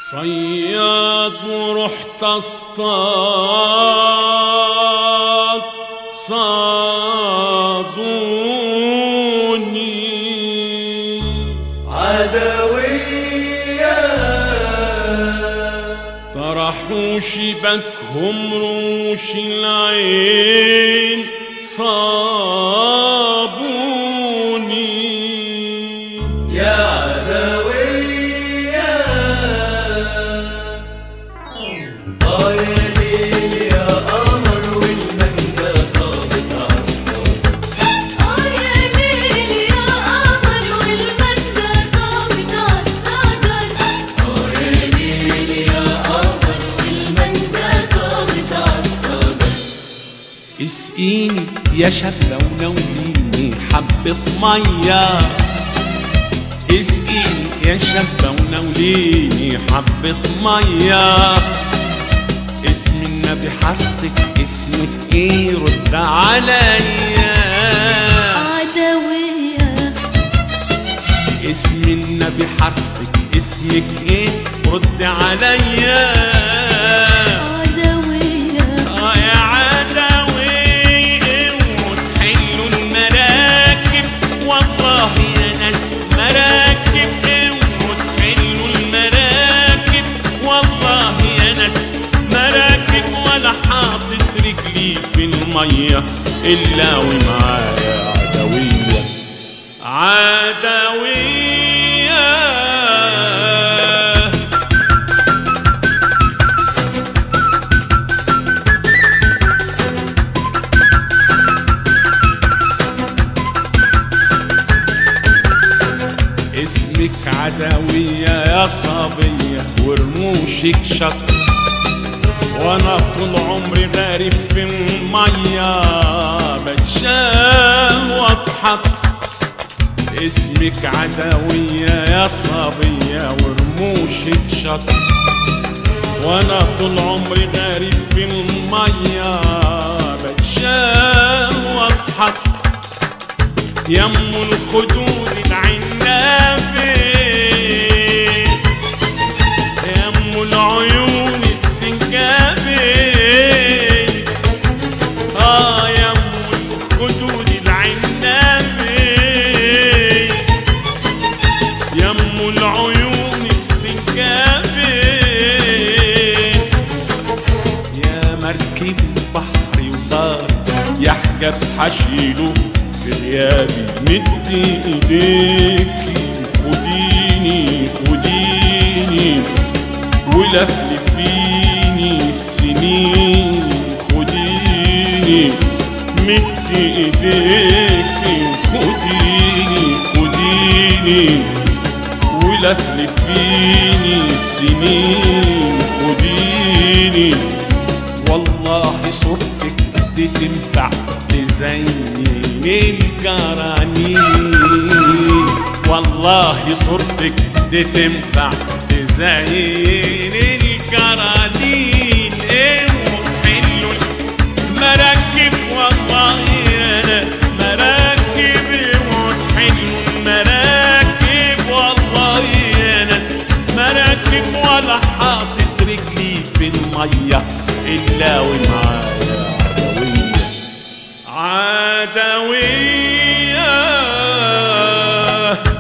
صياد ورحت اصطاد صادوني عدوية طرحوا شبكهم رموش العين صابوني يا عدوية آه يا ليل يا قمر والمنجا طابت عالصوت آه يا ليل يا قمر والمجد طابت عالصدر آه يا ليل يا قمر والمنجا طابت عالصدر اسقيني يا شابة ونوليني حبة مية اسقيني يا شابة ونوليني حبة مية اسم النبي حرصك اسمك ايه رد عليا عدوية اسم النبي حرصك اسمك ايه رد عليا عدوية اه يا عدوي وتحلوا المراكب والله يا ناس مراكب وتحلوا المراكب والله يا ناس مراكب ولا حاطط رجلي في المية إلا ومعايا عدوية عدوية اسمك عدوية يا صبية ورموشك شط وانا طول عمري غارب في المية بتشال واضحك اسمك عدوية يا صبية ورموشك شط وانا طول عمري غارب في المية بتشال واضحك يم الخدود العنابة يم العيون السنجابة آه يم الخدود العنابة يم العيون السنجابة يا مركب بحر وبار يحجب حشيله في غيابي مدي ايديكي خديني خديني ولفلفيني السنين خديني مدي ايديكي خديني خديني ولفلفيني السنين خديني والله صورتك دي تنفع تزين الجرانين والله صورتك دي تنفع تزين الجرانين ايه حلو مراكب والله انا مراكب وحلو مراكب والله انا مراكب ولا حاطط رجلي في الميه الا ومعايا عدويه عدويه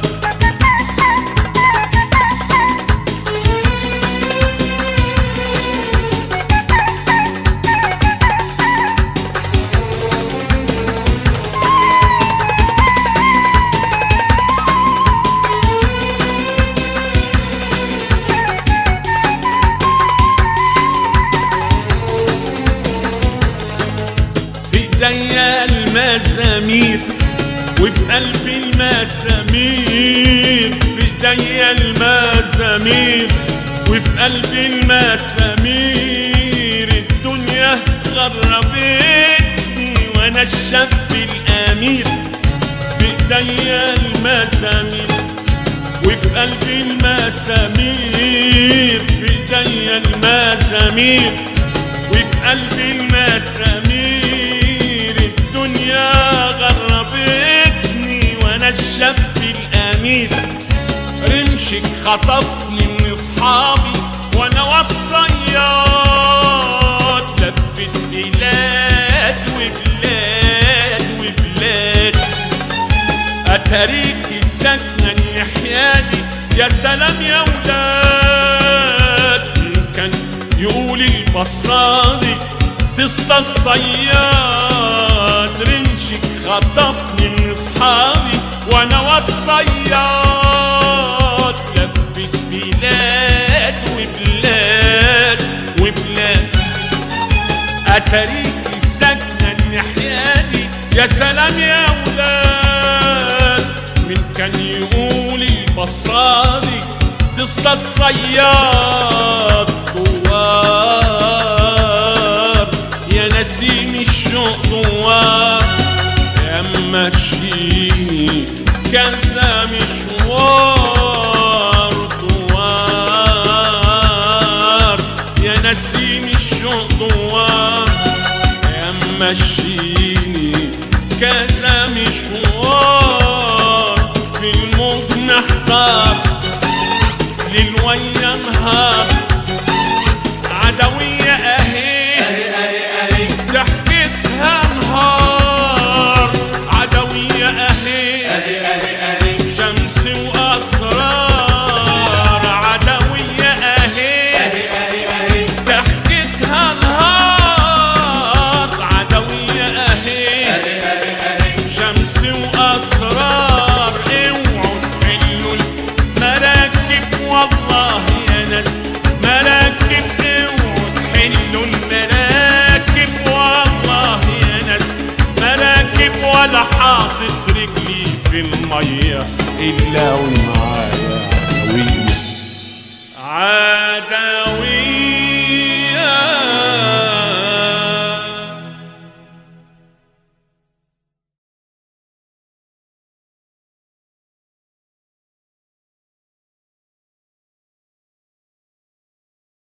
في ايديا المزامير وفي قلبي المسامير في ايديا المزامير وفي قلبي المسامير الدنيا غربتني وانا الشاب الامير في ايديا المزامير وفي قلبي المسامير في ايديا المزامير وفي قلبي المسامير الدنيا غربتني وانا الشاب الامير رمشك خطفني من اصحابي وانا واد صياد لفت بلاد وبلاد وبلاد اتاريك سكن يحيادي يا سلام يا ولاد كان يقول البصادي تصطاد صياد رمشك خطفني من اصحابي وانا واد صياد لفت بلاد وبلاد وبلاد اتاريك ساكنه الناحيه يا سلام يا ولاد من كان يقول البصادي تصطاد صياد دوار يا نسيم الشوق دوار يا مشيني كذا مشوار دوار يا نسيم الشوق دوار يا مشيني كذا مشوار في الموج نحتار للويا نهار عدوية اهي ضحكتها نهار عدوية اهي شمس واسرار عدوية اهي ضحكتها نهار عدوية اهي شمس واسرار اوعوا تحلوا المراكب والله يا ناس مراكب اوعوا تحلوا المراكب والله يا ناس مراكب ولا حاطط رجلي في الميه الا ومعاك